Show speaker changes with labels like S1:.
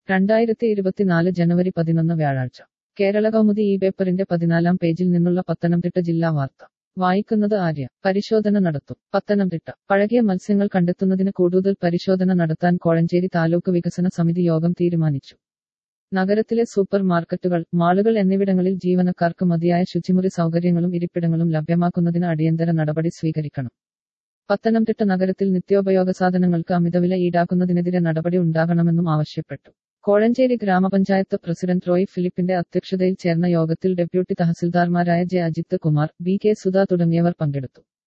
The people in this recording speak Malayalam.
S1: രണ്ടായിരത്തി ഇരുപത്തിനാല് ജനുവരി പതിനൊന്ന് വ്യാഴാഴ്ച കേരള കൗമുദി ഈ പേപ്പറിന്റെ പതിനാലാം പേജിൽ നിന്നുള്ള പത്തനംതിട്ട ജില്ലാ വാർത്ത വായിക്കുന്നത് ആര്യ പരിശോധന നടത്തും പത്തനംതിട്ട പഴകിയ മത്സ്യങ്ങൾ കണ്ടെത്തുന്നതിന് കൂടുതൽ പരിശോധന നടത്താൻ കോഴഞ്ചേരി താലൂക്ക് വികസന സമിതി യോഗം തീരുമാനിച്ചു നഗരത്തിലെ സൂപ്പർ മാർക്കറ്റുകൾ മാളുകൾ എന്നിവിടങ്ങളിൽ ജീവനക്കാർക്ക് മതിയായ ശുചിമുറി സൗകര്യങ്ങളും ഇരിപ്പിടങ്ങളും ലഭ്യമാക്കുന്നതിന് അടിയന്തര നടപടി സ്വീകരിക്കണം പത്തനംതിട്ട നഗരത്തിൽ നിത്യോപയോഗ സാധനങ്ങൾക്ക് അമിതവില ഈടാക്കുന്നതിനെതിരെ നടപടി ഉണ്ടാകണമെന്നും ആവശ്യപ്പെട്ടു കോഴഞ്ചേരി ഗ്രാമപഞ്ചായത്ത് പ്രസിഡന്റ് റോയ് ഫിലിപ്പിന്റെ അധ്യക്ഷതയിൽ ചേർന്ന യോഗത്തിൽ ഡെപ്യൂട്ടി തഹസിൽദാർമാരായ J Ajith Kumar B K Sudha തുടങ്ങിയവർ പങ്കെടുത്തു